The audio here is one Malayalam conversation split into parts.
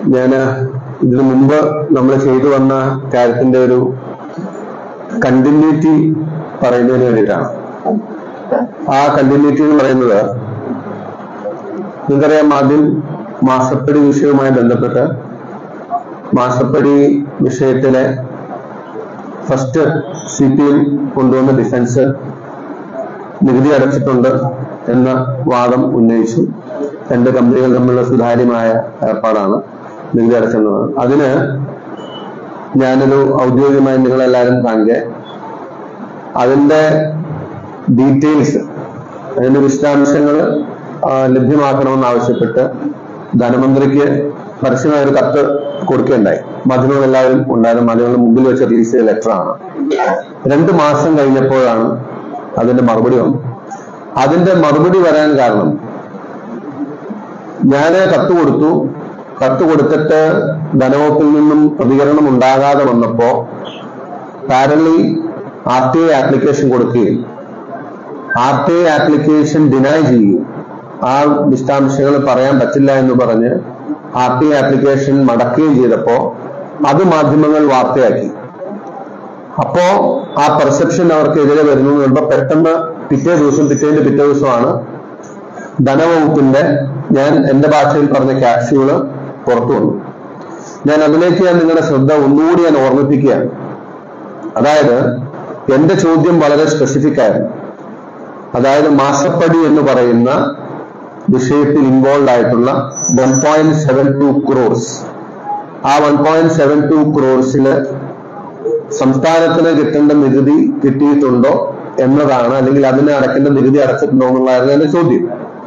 ഞാൻ ഇതിനു മുമ്പ് നമ്മൾ ചെയ്തു വന്ന കാര്യത്തിന്റെ ഒരു കണ്ടിന്യൂറ്റി പറയുന്നതിന് വേണ്ടിയിട്ടാണ് ആ കണ്ടിന്യൂറ്റി എന്ന് പറയുന്നത് നിങ്ങൾക്കറിയാം ആദ്യം മാസപ്പടി വിഷയവുമായി ബന്ധപ്പെട്ട് മാസപ്പടി വിഷയത്തിലെ ഫസ്റ്റ് സി പി എം കൊണ്ടുവന്ന ഡിഫൻസ് നികുതി അടച്ചിട്ടുണ്ട് എന്ന വാദം ഉന്നയിച്ചു രണ്ട് കമ്പനികൾ തമ്മിലുള്ള സുതാര്യമായ ഏർപ്പാടാണ് നികുതി അടച്ചെന്നത് അതിന് ഞാനൊരു ഔദ്യോഗികമായി നിങ്ങളെല്ലാവരും കാണുക അതിന്റെ ഡീറ്റെയിൽസ് അതിന്റെ വിശദാംശങ്ങൾ ലഭ്യമാക്കണമെന്ന് ആവശ്യപ്പെട്ട് ധനമന്ത്രിക്ക് പരസ്യമായ ഒരു കത്ത് കൊടുക്കുകയുണ്ടായി മാധ്യമങ്ങൾ എല്ലാവരും ഉണ്ടായിരുന്നു മാധ്യമങ്ങളുടെ മുമ്പിൽ വെച്ച് റിലീസ് ചെയ്ത ലെറ്ററാണ് രണ്ട് മാസം കഴിഞ്ഞപ്പോഴാണ് അതിന്റെ മറുപടി വന്നത് അതിന്റെ മറുപടി വരാൻ കാരണം ഞാൻ കത്ത് കൊടുത്തു കത്ത് കൊടുത്തിട്ട് ധനവകുപ്പിൽ നിന്നും പ്രതികരണം ഉണ്ടാകാതെ വന്നപ്പോ പാരലി ആർ ടി ഐ ആപ്ലിക്കേഷൻ കൊടുക്കുകയും R T I application deny ചെയ്യുകയും ആ വിശദാംശങ്ങൾ പറയാൻ പറ്റില്ല എന്ന് പറഞ്ഞ് ആർ ടി ഐ ആപ്ലിക്കേഷൻ മടക്കുകയും ചെയ്തപ്പോ അത് മാധ്യമങ്ങൾ വാർത്തയാക്കി അപ്പോ ആ പെർസെപ്ഷൻ അവർക്കെതിരെ വരുന്നു എന്ന് പറയുമ്പോൾ പെട്ടെന്ന് പിറ്റേ ദിവസം പിറ്റേന്റെ പിറ്റേ ദിവസമാണ് ധനവകുപ്പിന്റെ ഞാൻ എന്റെ ഭാഷയിൽ പറഞ്ഞ ക്യാപ്സ്യൂള് പുറത്തു വന്നു ഞാൻ അതിലേക്ക് ഞാൻ നിങ്ങളുടെ ശ്രദ്ധ ഒന്നുകൂടി ഞാൻ ഓർമ്മിപ്പിക്കുകയാണ് അതായത് എന്റെ ചോദ്യം വളരെ സ്പെസിഫിക് ആയിരുന്നു അതായത് മാസപ്പടി എന്ന് പറയുന്ന വിഷയത്തിൽ ഇൻവോൾവ് ആയിട്ടുള്ള one point seven two crores ആ വൺ പോയിന്റ് സെവൻ ടു ക്രോർസിന് സംസ്ഥാനത്തിന് കിട്ടേണ്ട നികുതി കിട്ടിയിട്ടുണ്ടോ എന്നതാണ് അല്ലെങ്കിൽ അതിന് അടയ്ക്കേണ്ട നികുതി അടച്ചിട്ടുണ്ടോ എന്നുള്ളതായിരുന്നു എന്റെ ചോദ്യം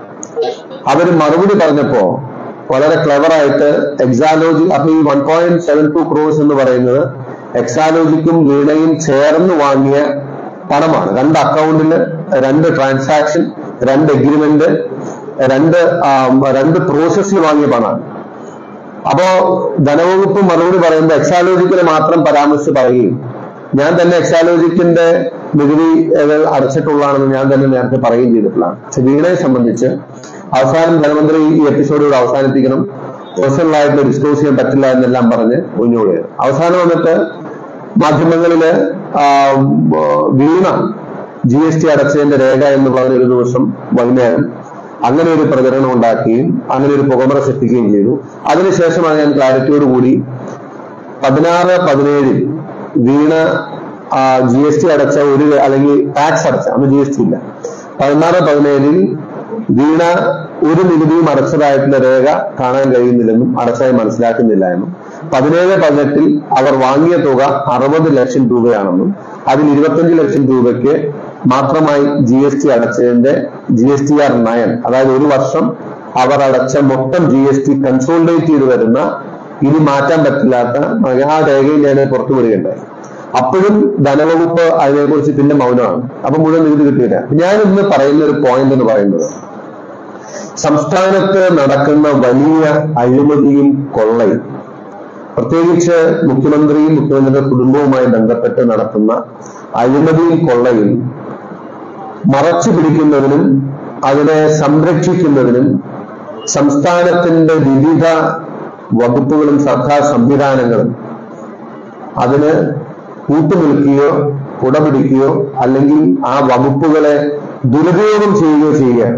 അവര് മറുപടി പറഞ്ഞപ്പോ വളരെ ക്ലെവർ ആയിട്ട് എക്സാലോജി അപ്പൊ ഈ one point seven two crores എന്ന് പറയുന്നത് എക്സാലോജിക്കും വീണയും ചേർന്ന് വാങ്ങിയ പണമാണ് രണ്ട് അക്കൗണ്ടില് രണ്ട് ട്രാൻസാക്ഷൻ രണ്ട് എഗ്രിമെന്റ് രണ്ട് ആ, രണ്ട് പ്രോസസ്സിൽ വാങ്ങിയ പണമാണ് അപ്പോ ധനവകുപ്പ് മറുപടി പറയുമ്പോൾ എക്സാലോജിക്കിന് മാത്രം പരാമർശിച്ച് പറയുകയും ഞാൻ തന്നെ എക്സാലോജിക്കിന്റെ നികുതി ഏത് അടച്ചിട്ടുള്ളതാണെന്ന് ഞാൻ തന്നെ നേരത്തെ പറയുകയും ചെയ്തിട്ടുള്ളതാണ് പക്ഷെ വീണയെ സംബന്ധിച്ച് അവസാനം ധനമന്ത്രി ഈ എപ്പിസോഡുകൂടെ അവസാനിപ്പിക്കണം പേഴ്സണലായിട്ട് ഡിസ്ക്ലോസ് ചെയ്യാൻ പറ്റില്ല എന്നെല്ലാം പറഞ്ഞ് ഒഴിഞ്ഞുകൂടുകയാണ് അവസാനം വന്നിട്ട് മാധ്യമങ്ങളില് ആ, വീണ ജി എസ് ടി അടച്ചതിന്റെ രേഖ എന്ന് പറഞ്ഞ ഒരു ദിവസം വൈകുന്നേരം അങ്ങനെ ഒരു പ്രചരണം ഉണ്ടാക്കുകയും അങ്ങനെ ഒരു പുകമറ സൃഷ്ടിക്കുകയും ചെയ്തു അതിനുശേഷമാണ് ഞാൻ ക്ലാരിറ്റിയോട് കൂടി പതിനാറ് പതിനേഴിൽ വീണ ജി എസ് ടി അടച്ച ഒരു അല്ലെങ്കിൽ ടാക്സ് അടച്ച അന്ന് ജി എസ് ടി ഇല്ല പതിനാറ് പതിനേഴിൽ വീണ ഒരു നികുതിയും അടച്ചതായിട്ടുള്ള രേഖ കാണാൻ കഴിയുന്നില്ലെന്നും അടച്ചതായി മനസ്സിലാക്കുന്നില്ല എന്നും പതിനേഴ് പതിനെട്ടിൽ അവർ വാങ്ങിയ തുക അറുപത് ലക്ഷം രൂപയാണെന്നും അതിൽ ഇരുപത്തഞ്ച് ലക്ഷം രൂപയ്ക്ക് മാത്രമായി ജി എസ് ടി അടച്ചതിന്റെ G S T R nine അതായത് ഒരു വർഷം അവർ അടച്ച മൊത്തം ജി എസ് ടി കൺസോളിഡേറ്റ് ചെയ്ത് വരുന്ന ഇനി മാറ്റാൻ പറ്റില്ലാത്ത ആ രേഖയിൽ ഞാൻ പുറത്തുവിടുകയുണ്ടായി അപ്പോഴും ധനവകുപ്പ് അതിനെക്കുറിച്ച് പിന്നെ മൗനമാണ് അപ്പൊ മുഴുവൻ നികുതി കിട്ടിയില്ല ഞാൻ ഇന്ന് പറയുന്ന ഒരു പോയിന്റ് എന്ന് പറയുന്നത് സംസ്ഥാനത്ത് നടക്കുന്ന വലിയ അഴിമതിയും കൊള്ളയും പ്രത്യേകിച്ച് മുഖ്യമന്ത്രിയും മുഖ്യമന്ത്രിയുടെ കുടുംബവുമായി ബന്ധപ്പെട്ട് നടത്തുന്ന അഴിമതിയും കൊള്ളയും മറച്ചു പിടിക്കുന്നതിനും അതിനെ സംരക്ഷിക്കുന്നതിനും സംസ്ഥാനത്തിന്റെ വിവിധ വകുപ്പുകളും സർക്കാർ സംവിധാനങ്ങളും അതിന് കൂട്ടുനിൽക്കുകയോ കുടപിടിക്കുകയോ അല്ലെങ്കിൽ ആ വകുപ്പുകളെ ദുരുപയോഗം ചെയ്യുകയോ ചെയ്യുകയാണ്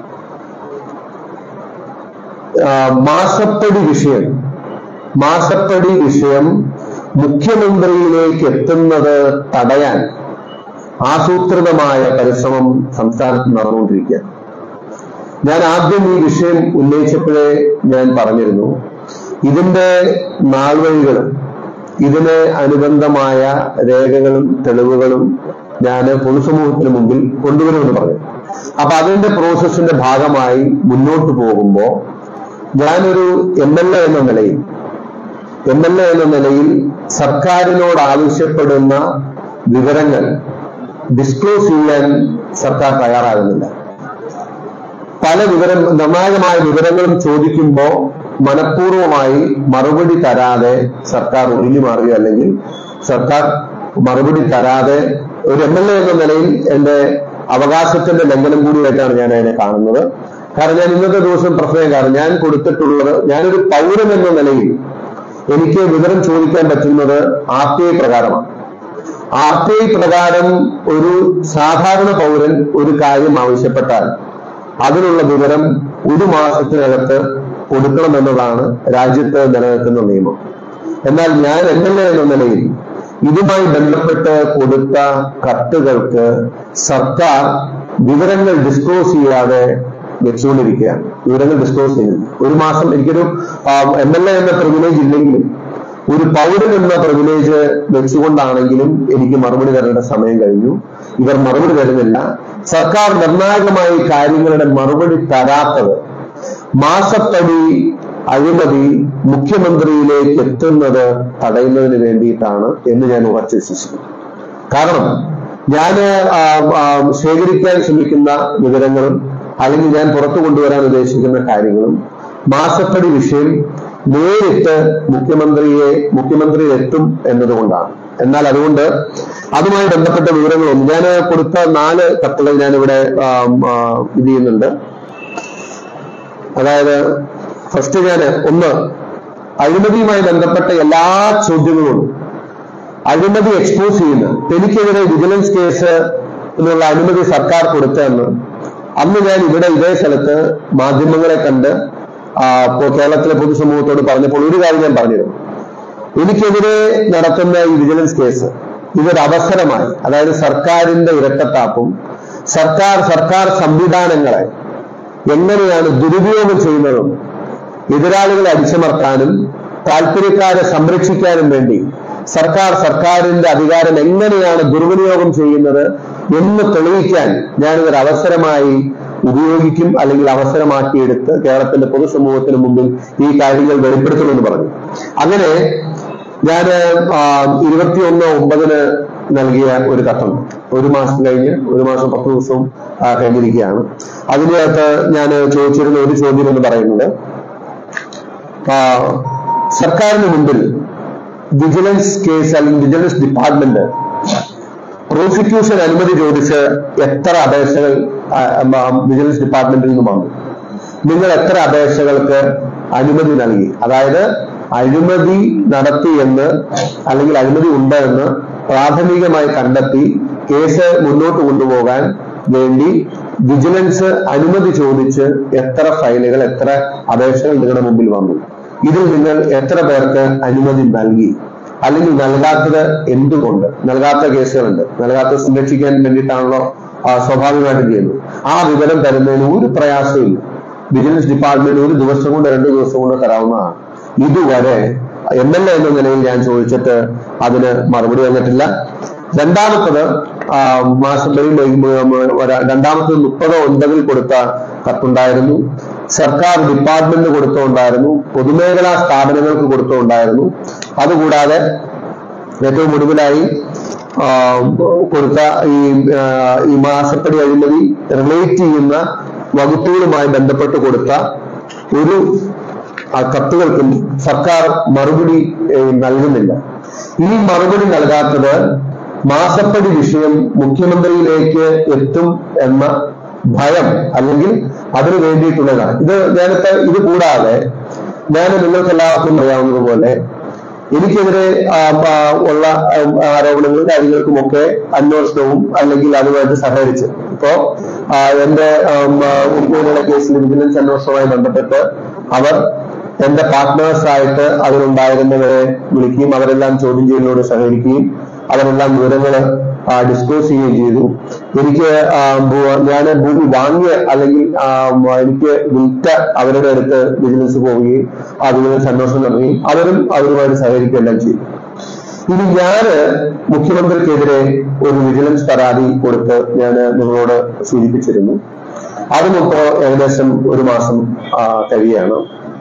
ആ, മാസപ്പടി വിഷയം മാസപ്പടി വിഷയം മുഖ്യമന്ത്രിയിലേക്ക് എത്തുന്നത് തടയാൻ ആസൂത്രിതമായ പരിശ്രമം സംസ്ഥാനത്ത് നടന്നുകൊണ്ടിരിക്കുകയാണ് ഞാൻ ആദ്യം ഈ വിഷയം ഉന്നയിച്ചപ്പോഴേ ഞാൻ പറഞ്ഞിരുന്നു ഇതിന്റെ നാൾവഴികളും ഇതിന് അനുബന്ധമായ രേഖകളും തെളിവുകളും ഞാൻ പൊതുസമൂഹത്തിന് മുമ്പിൽ കൊണ്ടുവരുമെന്ന് പറഞ്ഞു അപ്പൊ അതിന്റെ പ്രോസസ്സിന്റെ ഭാഗമായി മുന്നോട്ട് പോകുമ്പോൾ ഞാനൊരു എം എൽ എ എന്ന നിലയിൽ എം എൽ എ എന്ന നിലയിൽ സർക്കാരിനോട് ആവശ്യപ്പെടുന്ന വിവരങ്ങൾ ഡിസ്ക്ലോസ് ചെയ്യാൻ സർക്കാർ തയ്യാറാകുന്നില്ല പല വിവരം നിർണായകമായ വിവരങ്ങളും ചോദിക്കുമ്പോൾ മനഃപൂർവമായി മറുപടി തരാതെ സർക്കാർ ഒഴിഞ്ഞു മാറുക അല്ലെങ്കിൽ സർക്കാർ മറുപടി തരാതെ ഒരു എം എൽ എ എന്ന നിലയിൽ എന്റെ അവകാശത്തിന്റെ ലംഘനം കൂടിയായിട്ടാണ് ഞാൻ അതിനെ കാണുന്നത് കാരണം ഞാൻ ഇന്നത്തെ ദിവസം പ്രത്യേകം കാരണം ഞാൻ കൊടുത്തിട്ടുള്ളത് ഞാനൊരു പൗരൻ എന്ന നിലയിൽ എനിക്ക് വിവരം ചോദിക്കാൻ പറ്റുന്നത് ആർ ടി ഐ പ്രകാരമാണ് ആർ ടി ഐ പ്രകാരം ഒരു സാധാരണ പൗരൻ ഒരു കാര്യം ആവശ്യപ്പെട്ടാൽ അതിനുള്ള വിവരം ഒരു മാസത്തിനകത്ത് കൊടുക്കണമെന്നതാണ് രാജ്യത്ത് നിലനിൽക്കുന്ന നിയമം എന്നാൽ ഞാൻ എം എൽ എ എന്ന നിലയിൽ ഇതുമായി ബന്ധപ്പെട്ട് കൊടുത്ത കത്തുകൾക്ക് സർക്കാർ വിവരങ്ങൾ ഡിസ്ക്ലോസ് ചെയ്യാതെ വെച്ചുകൊണ്ടിരിക്കുകയാണ് വിവരങ്ങൾ ഡിസ്ക്ലോസ് ചെയ്യുന്നു ഒരു മാസം എനിക്കൊരു എം എൽ എ എന്ന പ്രിവിലേജ് ഇല്ലെങ്കിലും ഒരു പൗരൻ എന്ന പ്രിവിലേജ് വെച്ചുകൊണ്ടാണെങ്കിലും എനിക്ക് മറുപടി തരേണ്ട സമയം കഴിഞ്ഞു ഇവർ മറുപടി തരുന്നില്ല സർക്കാർ നിർണായകമായി കാര്യങ്ങളുടെ മറുപടി തരാത്തത് മാസപ്പടി അഴിമതി മുഖ്യമന്ത്രിയിലേക്ക് എത്തുന്നത് തടയുന്നതിന് വേണ്ടിയിട്ടാണ് എന്ന് ഞാൻ ഉറച്ചു വിശ്വസിക്കുന്നു കാരണം ഞാൻ ശേഖരിക്കാൻ ശ്രമിക്കുന്ന വിവരങ്ങളും അല്ലെങ്കിൽ ഞാൻ പുറത്തു കൊണ്ടുവരാൻ ഉദ്ദേശിക്കുന്ന കാര്യങ്ങളും മാസപ്പടി വിഷയം നേരിട്ട് മുഖ്യമന്ത്രിയെ മുഖ്യമന്ത്രിയിൽ എത്തും എന്നതുകൊണ്ടാണ് എന്നാൽ അതുകൊണ്ട് അതുമായി ബന്ധപ്പെട്ട വിവരങ്ങളൊന്നും ഞാൻ കൊടുത്ത നാല് കത്തുകൾ ഞാനിവിടെ ആം, ആ, ഇത് ചെയ്യുന്നുണ്ട് അതായത് ഫസ്റ്റ് ഞാൻ ഒന്ന് അഴിമതിയുമായി ബന്ധപ്പെട്ട എല്ലാ ചോദ്യങ്ങളും അഴിമതി എക്സ്പോസ് ചെയ്യുന്ന എനിക്കെതിരെ വിജിലൻസ് കേസ് എന്നുള്ള അനുമതി സർക്കാർ കൊടുത്തതെന്ന് അന്ന് ഞാൻ ഇവിടെ ഇതേ സ്ഥലത്ത് മാധ്യമങ്ങളെ കണ്ട് ആ, ഇപ്പോ കേരളത്തിലെ പൊതുസമൂഹത്തോട് പറഞ്ഞപ്പോൾ ഒരു കാര്യം ഞാൻ പറഞ്ഞിരുന്നു എനിക്കെതിരെ നടത്തുന്ന ഈ വിജിലൻസ് കേസ് ഇതൊരു അവസരമായി അതായത് സർക്കാരിന്റെ ഇരട്ടത്താപ്പും സർക്കാർ സർക്കാർ സംവിധാനങ്ങളെ എങ്ങനെയാണ് ദുരുപയോഗം ചെയ്യുന്നതും എതിരാളികളെ അടിച്ചമർത്താനും താല്പര്യക്കാരെ സംരക്ഷിക്കാനും വേണ്ടി സർക്കാർ സർക്കാരിന്റെ അധികാരം എങ്ങനെയാണ് ദുർവിനിയോഗം ചെയ്യുന്നത് എന്ന് തെളിയിക്കാൻ ഞാനിതൊരു അവസരമായി ഉപയോഗിക്കും അല്ലെങ്കിൽ അവസരമാക്കിയെടുത്ത് കേരളത്തിന്റെ പൊതുസമൂഹത്തിന് മുമ്പിൽ ഈ കാര്യങ്ങൾ വെളിപ്പെടുത്തുമെന്ന് പറഞ്ഞു അങ്ങനെ ഞാൻ ഇരുപത്തിയൊന്ന് ഒമ്പതിന് നൽകിയ ഒരു കത്തുണ്ട് ഒരു മാസം കഴിഞ്ഞ് ഒരു മാസം പത്ത് ദിവസവും ആ, കഴിഞ്ഞിരിക്കുകയാണ് അതിനകത്ത് ഞാൻ ചോദിച്ചിരുന്ന ഒരു ചോദ്യം എന്ന് പറയുന്നത് ആ, സർക്കാരിന് മുമ്പിൽ വിജിലൻസ് കേസ് അല്ലെങ്കിൽ വിജിലൻസ് ഡിപ്പാർട്ട്മെന്റ് പ്രോസിക്യൂഷൻ അനുമതി ചോദിച്ച് എത്ര അപേക്ഷകൾ ആ, ആ, വിജിലൻസ് ഡിപ്പാർട്ട്മെന്റിൽ നിന്ന് വന്നു നിങ്ങൾ എത്ര അപേക്ഷകൾക്ക് അനുമതി നൽകി അതായത് അഴിമതി നടത്തി എന്ന് അല്ലെങ്കിൽ അഴിമതി ഉണ്ട് എന്ന് പ്രാഥമികമായി കണ്ടെത്തി കേസ് മുന്നോട്ട് കൊണ്ടുപോകാൻ വേണ്ടി വിജിലൻസ് അനുമതി ചോദിച്ച് എത്ര ഫയലുകൾ എത്ര അപേക്ഷകൾ നിങ്ങളുടെ മുമ്പിൽ വന്നു ഇതിൽ നിങ്ങൾ എത്ര പേർക്ക് അനുമതി നൽകി അല്ലെങ്കിൽ നൽകാത്തത് എന്തുകൊണ്ട് നൽകാത്ത കേസുകളുണ്ട് നൽകാത്തത് സംരക്ഷിക്കാൻ വേണ്ടിയിട്ടാണല്ലോ ആ, സ്വാഭാവികമായിട്ടും ചെയ്യുന്നത് ആ വിവരം തരുന്നതിന് ഒരു പ്രയാസമില്ല വിജിലൻസ് ഡിപ്പാർട്ട്മെന്റ് ഒരു ദിവസം കൊണ്ട് രണ്ട് ദിവസം കൊണ്ട് തരാവുന്നതാണ് ഇതുവരെ എം എൽ എ എന്ന നിലയിൽ ഞാൻ ചോദിച്ചിട്ട് അതിന് മറുപടി വന്നിട്ടില്ല രണ്ടാമത്തത് ആ, മാസപ്പടിയിൽ രണ്ടാമത്തത് മുപ്പത് ഒൻപതിൽ കൊടുത്ത കത്തുണ്ടായിരുന്നു സർക്കാർ ഡിപ്പാർട്ട്മെന്റ് കൊടുത്തുണ്ടായിരുന്നു പൊതുമേഖലാ സ്ഥാപനങ്ങൾക്ക് കൊടുത്തുണ്ടായിരുന്നു അതുകൂടാതെ ഏറ്റവും ഒടുവിലായി ആ, കൊടുത്ത ഈ ആ, ഈ മാസപ്പടി അഴിമതി റിലേറ്റ് ചെയ്യുന്ന വകുപ്പുകളുമായി ബന്ധപ്പെട്ട് കൊടുത്ത ഒരു ആ കത്തുകൾക്കും സർക്കാർ മറുപടി ഏ, നൽകുന്നില്ല ഈ മറുപടി നൽകാത്തത് മാസപ്പടി വിഷയം മുഖ്യമന്ത്രിയിലേക്ക് എത്തും എന്ന ഭയം അല്ലെങ്കിൽ അതിനു വേണ്ടിയിട്ടുള്ളതാണ് ഇത് നേരത്തെ ഇത് കൂടാതെ ഞാൻ നിങ്ങൾക്ക് എല്ലാവർക്കും അറിയാവുന്നതുപോലെ എനിക്കെതിരെ ആ, ആ, ഉള്ള ആ, ആരോപണങ്ങളും കാര്യങ്ങൾക്കുമൊക്കെ അന്വേഷണവും അല്ലെങ്കിൽ അതുമായിട്ട് സഹകരിച്ച് ഇപ്പോ ആ, എന്റെ ഉൾപ്പെടെയുള്ള കേസിൽ വിജിലൻസ് അന്വേഷണവുമായി ബന്ധപ്പെട്ട് അവർ എന്റെ പാർട്ട്നേഴ്സ് ആയിട്ട് അതിലുണ്ടായിരുന്നവരെ വിളിക്കുകയും അവരെല്ലാം ചോദ്യം ചെയ്യലിനോട് സഹകരിക്കുകയും അവരെല്ലാം വിവരങ്ങൾ ഡിസ്ക്ലോസ് ചെയ്യുകയും ചെയ്തു എനിക്ക് ഞാൻ ഭൂമി വാങ്ങിയ അല്ലെങ്കിൽ ആ, മ- എനിക്ക് വിറ്റ അവരുടെ അടുത്ത് വിജിലൻസ് പോവുകയും ആ വിജിലൻസ് അന്വേഷണം നടത്തുകയും അവരും അവരുമായിട്ട് സഹകരിക്കുകയെല്ലാം ചെയ്തു ഇനി ഞാന് മുഖ്യമന്ത്രിക്കെതിരെ ഒരു വിജിലൻസ് പരാതി കൊടുത്ത് ഞാൻ നിങ്ങളോട് സൂചിപ്പിച്ചിരുന്നു അതുമിപ്പോ ഏകദേശം ഒരു മാസം ആ, കഴിയാണ്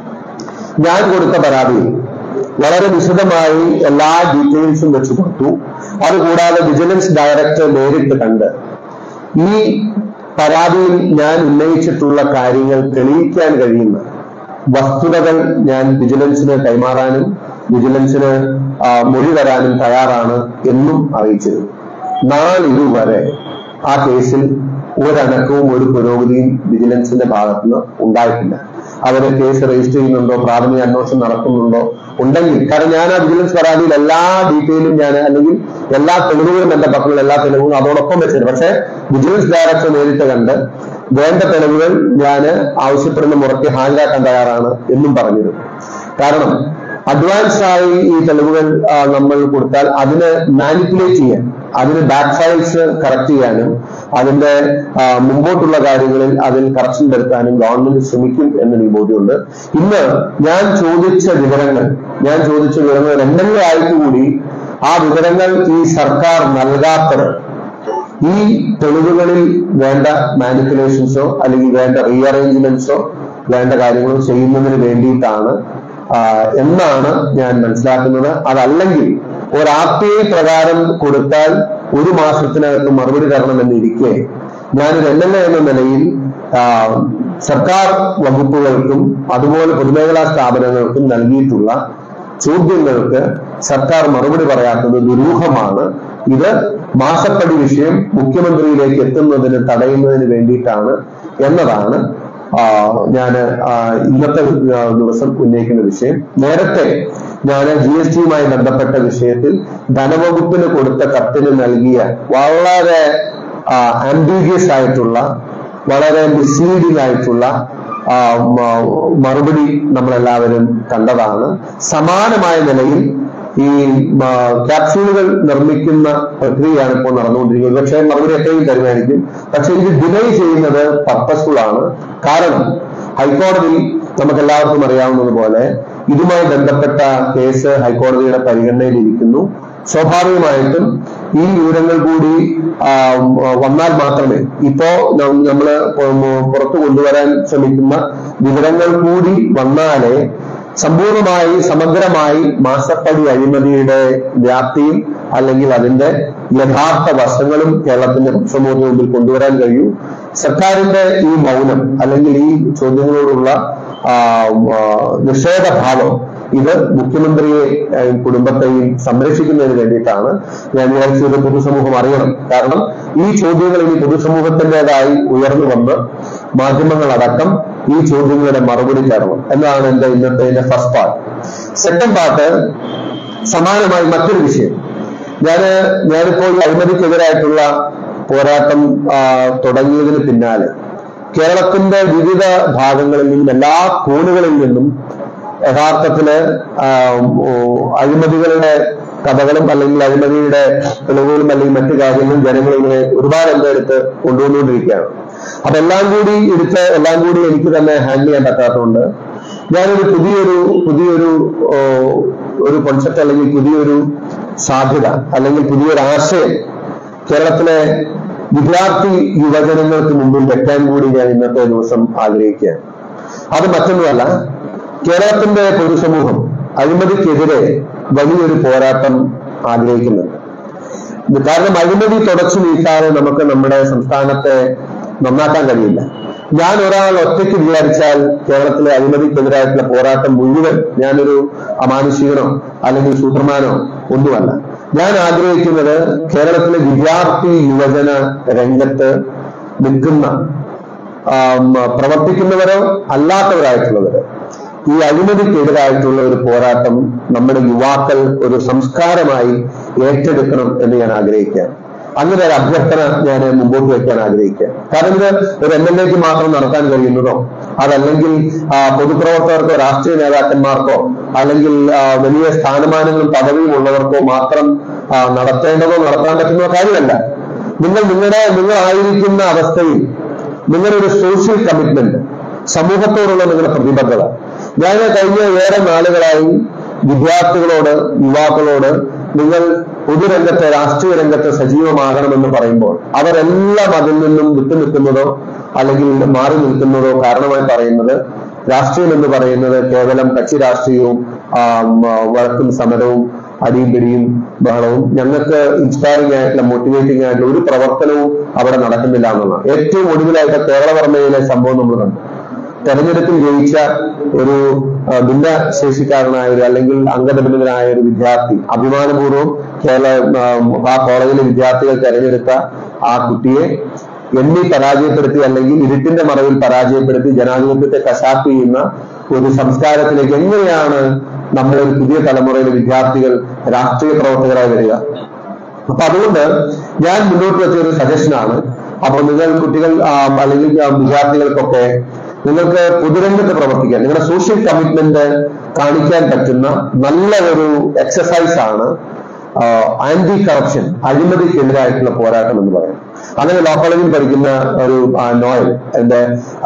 ഞാൻ കൊടുത്ത പരാതിയിൽ വളരെ വിശദമായി എല്ലാ ഡീറ്റെയിൽസും വെച്ച് കൊടുത്തു അതുകൂടാതെ വിജിലൻസ് ഡയറക്ടർ നേരിട്ട് കണ്ട് ഈ പരാതിയിൽ ഞാൻ ഉന്നയിച്ചിട്ടുള്ള കാര്യങ്ങൾ തെളിയിക്കാൻ കഴിയുന്ന വസ്തുതകൾ ഞാൻ വിജിലൻസിന് കൈമാറാനും വിജിലൻസിന് ആ, മൊഴി തരാനും തയ്യാറാണ് എന്നും അറിയിച്ചിരുന്നു നാളിതുവരെ ആ കേസിൽ ഒരനക്കവും ഒരു പുരോഗതിയും വിജിലൻസിന്റെ ഭാഗത്തുനിന്ന് ഉണ്ടായിട്ടില്ല അവര് കേസ് രജിസ്റ്റർ ചെയ്യുന്നുണ്ടോ പ്രാഥമിക അന്വേഷണം നടക്കുന്നുണ്ടോ ഉണ്ടെങ്കിൽ കാരണം ഞാൻ ആ വിജിലൻസ് പരാതിയിൽ എല്ലാ ഡീറ്റെയിലും ഞാൻ അല്ലെങ്കിൽ എല്ലാ തെളിവുകളും എന്റെ പക്കലുള്ള എല്ലാ തെളിവുകളും അതോടൊപ്പം വെച്ചിട്ട് പക്ഷെ വിജിലൻസ് ഡയറക്ടർ നേരിട്ട് കണ്ട് വേണ്ട തെളിവുകൾ ഞാൻ ആവശ്യപ്പെടുന്ന മുറയ്ക്ക് ഹാജരാക്കാൻ തയ്യാറാണ് എന്നും പറഞ്ഞിരുന്നു കാരണം അഡ്വാൻസ് ആയി ഈ തെളിവുകൾ ആ, നമ്മൾ കൊടുത്താൽ അതിനെ മാനിപ്പുലേറ്റ് ചെയ്യാൻ അതിന് ബാക്ക് ഫയൽസ് കറക്റ്റ് ചെയ്യാനും അതിന്റെ ആ, മുമ്പോട്ടുള്ള കാര്യങ്ങളിൽ അതിൽ കറക്ഷൻ വരുത്താനും ഗവൺമെന്റ് ശ്രമിക്കും എന്നൊരു ബോധ്യമുണ്ട് ഇന്ന് ഞാൻ ചോദിച്ച വിവരങ്ങൾ ഞാൻ ചോദിച്ച വിവരങ്ങൾ എന്തെങ്കിലും ആയിട്ടുകൂടി ആ വിവരങ്ങൾ ഈ സർക്കാർ നൽകാത്തത് ഈ തെളിവുകളിൽ വേണ്ട മാനിപ്പുലേഷൻസോ അല്ലെങ്കിൽ വേണ്ട റീഅറേഞ്ച്മെന്റ്സോ വേണ്ട കാര്യങ്ങളോ ചെയ്യുന്നതിന് വേണ്ടിയിട്ടാണ് ആ, എന്നാണ് ഞാൻ മനസ്സിലാക്കുന്നത് അതല്ലെങ്കിൽ ഒരു ആർ ടി ഐ പ്രകാരം കൊടുത്താൽ ഒരു മാസത്തിനകത്ത് മറുപടി തരണമെന്നിരിക്കെ ഞാനൊരു എം എൽ എ എന്ന നിലയിൽ ആ, സർക്കാർ വകുപ്പുകൾക്കും അതുപോലെ പൊതുമേഖലാ സ്ഥാപനങ്ങൾക്കും നൽകിയിട്ടുള്ള ചോദ്യങ്ങൾക്ക് സർക്കാർ മറുപടി പറയാത്തത് ദുരൂഹമാണ് ഇത് മാസപ്പടി വിഷയം മുഖ്യമന്ത്രിയിലേക്ക് എത്തുന്നതിന് തടയുന്നതിന് വേണ്ടിയിട്ടാണ് എന്നതാണ് ഞാൻ ഇന്നത്തെ ആ, ദിവസം ഉന്നയിക്കുന്ന വിഷയം നേരത്തെ ഞാൻ ജി എസ് ടിയുമായി ബന്ധപ്പെട്ട വിഷയത്തിൽ ധനവകുപ്പിന് കൊടുത്ത കത്തിന് നൽകിയ വളരെ ആംബിഗിയസ് ആയിട്ടുള്ള വളരെ മിസ്ലീഡിംഗ് ആയിട്ടുള്ള ആ, മ- മറുപടി നമ്മളെല്ലാവരും കണ്ടതാണ് സമാനമായ നിലയിൽ ഈ മ, ക്യാപ്സ്യൂളുകൾ നിർമ്മിക്കുന്ന പ്രക്രിയയാണ് ഇപ്പോൾ നടന്നുകൊണ്ടിരിക്കുന്നത് പക്ഷേ മറുപടി എത്രയും തരുമായിരിക്കും പക്ഷെ ഇത് ഡിലേ ചെയ്യുന്നത് പർപ്പസ്ഫുൾ ആണ് കാരണം ഹൈക്കോടതി നമുക്ക് എല്ലാവർക്കും അറിയാവുന്നതുപോലെ ഇതുമായി ബന്ധപ്പെട്ട കേസ് ഹൈക്കോടതിയുടെ പരിഗണനയിൽ ഇരിക്കുന്നു സ്വാഭാവികമായിട്ടും ഈ വിവരങ്ങൾ കൂടി ആ, വന്നാൽ മാത്രമേ ഇപ്പോ നം- നമ്മള് പൊ- പുറത്തു കൊണ്ടുവരാൻ ശ്രമിക്കുന്ന വിവരങ്ങൾ കൂടി വന്നാലേ സമ്പൂർണമായി സമഗ്രമായി മാസപ്പടി അഴിമതിയുടെ വ്യാപ്തിയും അല്ലെങ്കിൽ അതിന്റെ യഥാർത്ഥ വശങ്ങളും കേരളത്തിന്റെ സമൂഹത്തിന് മുമ്പിൽ കൊണ്ടുവരാൻ കഴിയൂ സർക്കാരിന്റെ ഈ മൗനം അല്ലെങ്കിൽ ഈ ചോദ്യങ്ങളോടുള്ള ആ, ആ, നിഷേധഭാവം ഇത് മുഖ്യമന്ത്രിയെ ഏഹ്, കുടുംബത്തെയും സംരക്ഷിക്കുന്നതിന് വേണ്ടിയിട്ടാണ് ഞാൻ വിചാരിച്ചത് പൊതുസമൂഹം അറിയണം കാരണം ഈ ചോദ്യങ്ങൾ ഇനി പൊതുസമൂഹത്തിൻ്റെതായി ഉയർന്നു വന്ന് മാധ്യമങ്ങളടക്കം ഈ ചോദ്യങ്ങളുടെ മറുപടി തരണം എന്നതാണ് എന്റെ ഇന്നത്തെ എന്റെ ഫസ്റ്റ് പാർട്ട് സെക്കൻഡ് പാർട്ട് സമാനമായി മറ്റൊരു വിഷയം ഞാന് ഞാനിപ്പോൾ ഈ അഴിമതിക്കെതിരായിട്ടുള്ള പോരാട്ടം ആ, തുടങ്ങിയതിന് പിന്നാലെ കേരളത്തിന്റെ വിവിധ ഭാഗങ്ങളിൽ നിന്നും എല്ലാ കോണുകളിൽ നിന്നും യഥാർത്ഥത്തില് ആ, ഓ, അഴിമതികളുടെ കഥകളും അല്ലെങ്കിൽ അഴിമതിയുടെ തെളിവുകളും അല്ലെങ്കിൽ മറ്റു കാര്യങ്ങളും ജനങ്ങൾ ഇങ്ങനെ ഒരുപാട് എന്റെ അടുത്ത് കൊണ്ടുവന്നുകൊണ്ടിരിക്കുകയാണ് അപ്പൊ എല്ലാം കൂടി എടുത്ത് എല്ലാം കൂടി എനിക്ക് തന്നെ ഹാൻഡിൽ ചെയ്യാൻ പറ്റാത്തതുകൊണ്ട് ഞാനൊരു പുതിയൊരു പുതിയൊരു ഓ, ഒരു കോൺസെപ്റ്റ് അല്ലെങ്കിൽ പുതിയൊരു സാധ്യത അല്ലെങ്കിൽ പുതിയൊരു ആശയം കേരളത്തിലെ വിദ്യാർത്ഥി യുവജനങ്ങൾക്ക് മുമ്പിൽ വെക്കാൻ കൂടി ഞാൻ ഇന്നത്തെ ദിവസം ആഗ്രഹിക്കുകയാണ് അത് മറ്റൊന്നുമല്ല കേരളത്തിന്റെ പൊതുസമൂഹം അഴിമതിക്കെതിരെ വലിയൊരു പോരാട്ടം ആഗ്രഹിക്കുന്നുണ്ട് ഇത് കാരണം അഴിമതി തുടച്ചു നീക്കാതെ നമുക്ക് നമ്മുടെ സംസ്ഥാനത്തെ നന്നാക്കാൻ കഴിയില്ല ഞാൻ ഒരാൾ ഒറ്റയ്ക്ക് വിചാരിച്ചാൽ കേരളത്തിലെ അഴിമതിക്കെതിരായിട്ടുള്ള പോരാട്ടം മുഴുവൻ ഞാനൊരു അമാനുഷികനോ അല്ലെങ്കിൽ സൂത്രമാനോ ഒന്നുമല്ല ഞാൻ ആഗ്രഹിക്കുന്നത് കേരളത്തിലെ വിദ്യാർത്ഥി യുവജന രംഗത്ത് നിൽക്കുന്ന ആം, പ്രവർത്തിക്കുന്നവരോ അല്ലാത്തവരായിട്ടുള്ളവര് ഈ അഴിമതിക്കെതിരായിട്ടുള്ള ഒരു പോരാട്ടം നമ്മുടെ യുവാക്കൾ ഒരു സംസ്കാരമായി ഏറ്റെടുക്കണം എന്ന് ഞാൻ ആഗ്രഹിക്കുകയാണ് അങ്ങനെ ഒരു അഭ്യർത്ഥന ഞാൻ മുമ്പോട്ട് വയ്ക്കാൻ ആഗ്രഹിക്കുക കാരണം ഇത് ഒരു എം എൽ എക്ക് മാത്രം നടത്താൻ കഴിയുന്നതോ അതല്ലെങ്കിൽ ആ, പൊതുപ്രവർത്തകർക്കോ രാഷ്ട്രീയ നേതാക്കന്മാർക്കോ അല്ലെങ്കിൽ ആ, വലിയ സ്ഥാനമാനങ്ങളും പദവിയും ഉള്ളവർക്കോ മാത്രം ആ, നടത്തേണ്ടതോ നടത്താൻ പറ്റുന്ന കാര്യമല്ല നിങ്ങൾ നിങ്ങളുടെ നിങ്ങളായിരിക്കുന്ന അവസ്ഥയിൽ നിങ്ങളുടെ ഒരു സോഷ്യൽ കമ്മിറ്റ്മെന്റ് സമൂഹത്തോടുള്ള നിങ്ങളുടെ പ്രതിബദ്ധത ഞാൻ കഴിഞ്ഞ ഏറെ നാളുകളായി വിദ്യാർത്ഥികളോട് യുവാക്കളോട് നിങ്ങൾ പൊതുരംഗത്തെ രാഷ്ട്രീയ രംഗത്ത് സജീവമാകണമെന്ന് പറയുമ്പോൾ അവരെല്ലാം അതിൽ നിന്നും വിട്ടുനിൽക്കുന്നതോ അല്ലെങ്കിൽ മാറി നിൽക്കുന്നതോ കാരണമായി പറയുന്നത് രാഷ്ട്രീയം എന്ന് പറയുന്നത് കേവലം കക്ഷി രാഷ്ട്രീയവും ആം, ആ, വഴക്കും സമരവും അടിയും പിടിയും ബഹളവും ഞങ്ങൾക്ക് ഇൻസ്പയറിംഗ് ആയിട്ടുള്ള മോട്ടിവേറ്റിംഗ് ആയിട്ടുള്ള ഒരു പ്രവർത്തനവും അവിടെ നടക്കുന്നില്ല എന്നുള്ളതാണ് ഏറ്റവും ഒടുവിലായിട്ട് കേരളവർമ്മയിലെ സംഭവം നമ്മൾ കണ്ടു തെരഞ്ഞെടുപ്പിൽ ജയിച്ച ഒരു ആ, ഭിന്നശേഷിക്കാരനായ ഒരു അല്ലെങ്കിൽ അംഗപരിമിതനായ ഒരു വിദ്യാർത്ഥി അഭിമാനപൂർവ്വം കേരള ആ, ആ കോളേജിലെ വിദ്യാർത്ഥികൾ തെരഞ്ഞെടുത്ത ആ കുട്ടിയെ എണ്ണി പരാജയപ്പെടുത്തി അല്ലെങ്കിൽ ഇരുട്ടിന്റെ മറവിൽ പരാജയപ്പെടുത്തി ജനാധിപത്യത്തെ കശാപ്പ് ചെയ്യുന്ന ഒരു സംസ്കാരത്തിലേക്ക് എങ്ങനെയാണ് നമ്മുടെ ഒരു പുതിയ തലമുറയിലെ വിദ്യാർത്ഥികൾ രാഷ്ട്രീയ പ്രവർത്തകരായി വരിക അപ്പൊ അതുകൊണ്ട് ഞാൻ മുന്നോട്ട് വെച്ച ഒരു സജഷനാണ് അപ്പൊ നിങ്ങൾ കുട്ടികൾ ആ, അല്ലെങ്കിൽ ആ, വിദ്യാർത്ഥികൾക്കൊക്കെ നിങ്ങൾക്ക് പൊതുരംഗത്ത് പ്രവർത്തിക്കാൻ നിങ്ങളുടെ സോഷ്യൽ കമ്മിറ്റ്മെന്റ് കാണിക്കാൻ പറ്റുന്ന നല്ല ഒരു എക്സസൈസ് ആണ് ആന്റി കറപ്ഷൻ അഴിമതിക്കെതിരായിട്ടുള്ള പോരാട്ടം എന്ന് പറയും അങ്ങനെ ലോ കോളേജിൽ പഠിക്കുന്ന ഒരു ആ, നോയൽ എന്റെ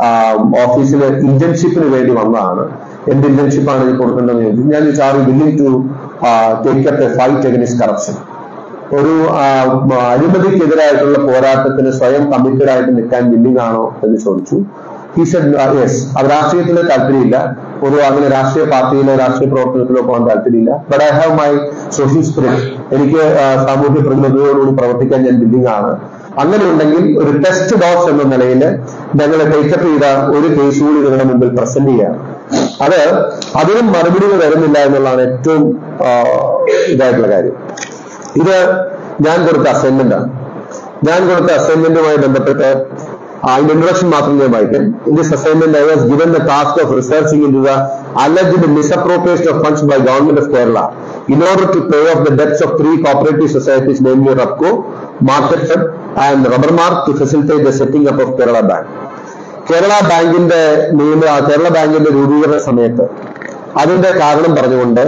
ഓഫീസിൽ ഇന്റേൺഷിപ്പിന് വേണ്ടി വന്നതാണ് എന്ത് ഇന്റേൺഷിപ്പാണ് ഇത് കൊടുക്കേണ്ടതെന്ന് ചോദിച്ചു ഞാൻ ചോദിച്ചു are willing to take up a fight against corruption ഒരു ആ, മ- അഴിമതിക്കെതിരായിട്ടുള്ള പോരാട്ടത്തിന് സ്വയം കമ്മിറ്റഡ് ആയിട്ട് നിൽക്കാൻ വില്ലിംഗ് ആണോ എന്ന് ചോദിച്ചു ഹി സെഡ് യെസ് അത് രാഷ്ട്രീയത്തിന് താല്പര്യമില്ല ഒരു അങ്ങനെ രാഷ്ട്രീയ പാർട്ടിയിലോ രാഷ്ട്രീയ പ്രവർത്തനത്തിലോ പോകാൻ താല്പര്യമില്ല but I have my social spirit എനിക്ക് ആ, സാമൂഹ്യ പ്രതിബദ്ധതയോടുകൂടി പ്രവർത്തിക്കാൻ ഞാൻ വില്ലിംഗ് ആണ് അങ്ങനെ ഉണ്ടെങ്കിൽ ഒരു ടെസ്റ്റ് ഡോസ് എന്ന നിലയിൽ ഞങ്ങൾ ടേക്കപ്പ് ചെയ്ത ഒരു കേസ് കൂടി നിങ്ങളുടെ മുമ്പിൽ പ്രസന്റ് ചെയ്യാം അത് അതിനും മറുപടികൾ വരുന്നില്ല എന്നുള്ളതാണ് ഏറ്റവും ആ, ഇതായിട്ടുള്ള കാര്യം ഇത് ഞാൻ കൊടുത്ത അസൈൻമെന്റ് ആണ് ഞാൻ കൊടുത്ത അസൈൻമെന്റുമായി ബന്ധപ്പെട്ട് അതിന്റെ ഇൻട്രൊഡക്ഷൻ മാത്രം ഞാൻ വായിക്കാം in this assignment I was given the task of researching in the alleged misappropriation of funds by government of Kerala in order to pay off the debts of three cooperative societies namely RAPCO, Market Fed and Rubbermark to facilitate the setting up of Kerala Bank. Kerala ബാങ്കിന്റെ നിയമ കേരള ബാങ്കിന്റെ രൂപീകരണ സമയത്ത് അതിന്റെ കാരണം പറഞ്ഞുകൊണ്ട്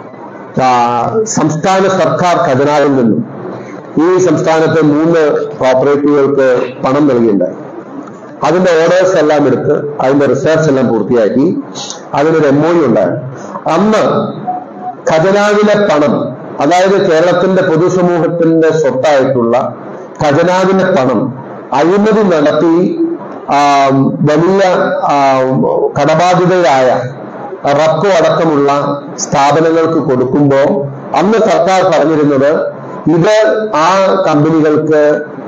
ആ, സംസ്ഥാന സർക്കാർ ഖജനാവിൽ നിന്നും ഈ സംസ്ഥാനത്തെ മൂന്ന് കോപ്പറേറ്റീവുകൾക്ക് പണം നൽകിയിട്ടുണ്ടായി അതിന്റെ ഓർഡേഴ്സ് എല്ലാം എടുത്ത് അതിന്റെ റിസർച്ച് എല്ലാം പൂർത്തിയാക്കി അതിനൊരു എം ഉണ്ടായി അന്ന് ഖജനാവിലെ പണം അതായത് കേരളത്തിന്റെ പൊതുസമൂഹത്തിന്റെ സ്വത്തായിട്ടുള്ള ഖജനാവിലെ പണം അഴിമതി നടത്തി ആ, വലിയ ആ, കടബാധിതരായ റബ്കോ അടക്കമുള്ള സ്ഥാപനങ്ങൾക്ക് കൊടുക്കുമ്പോൾ അന്ന് സർക്കാർ പറഞ്ഞിരുന്നത് ഇത് ആ കമ്പനികൾക്ക്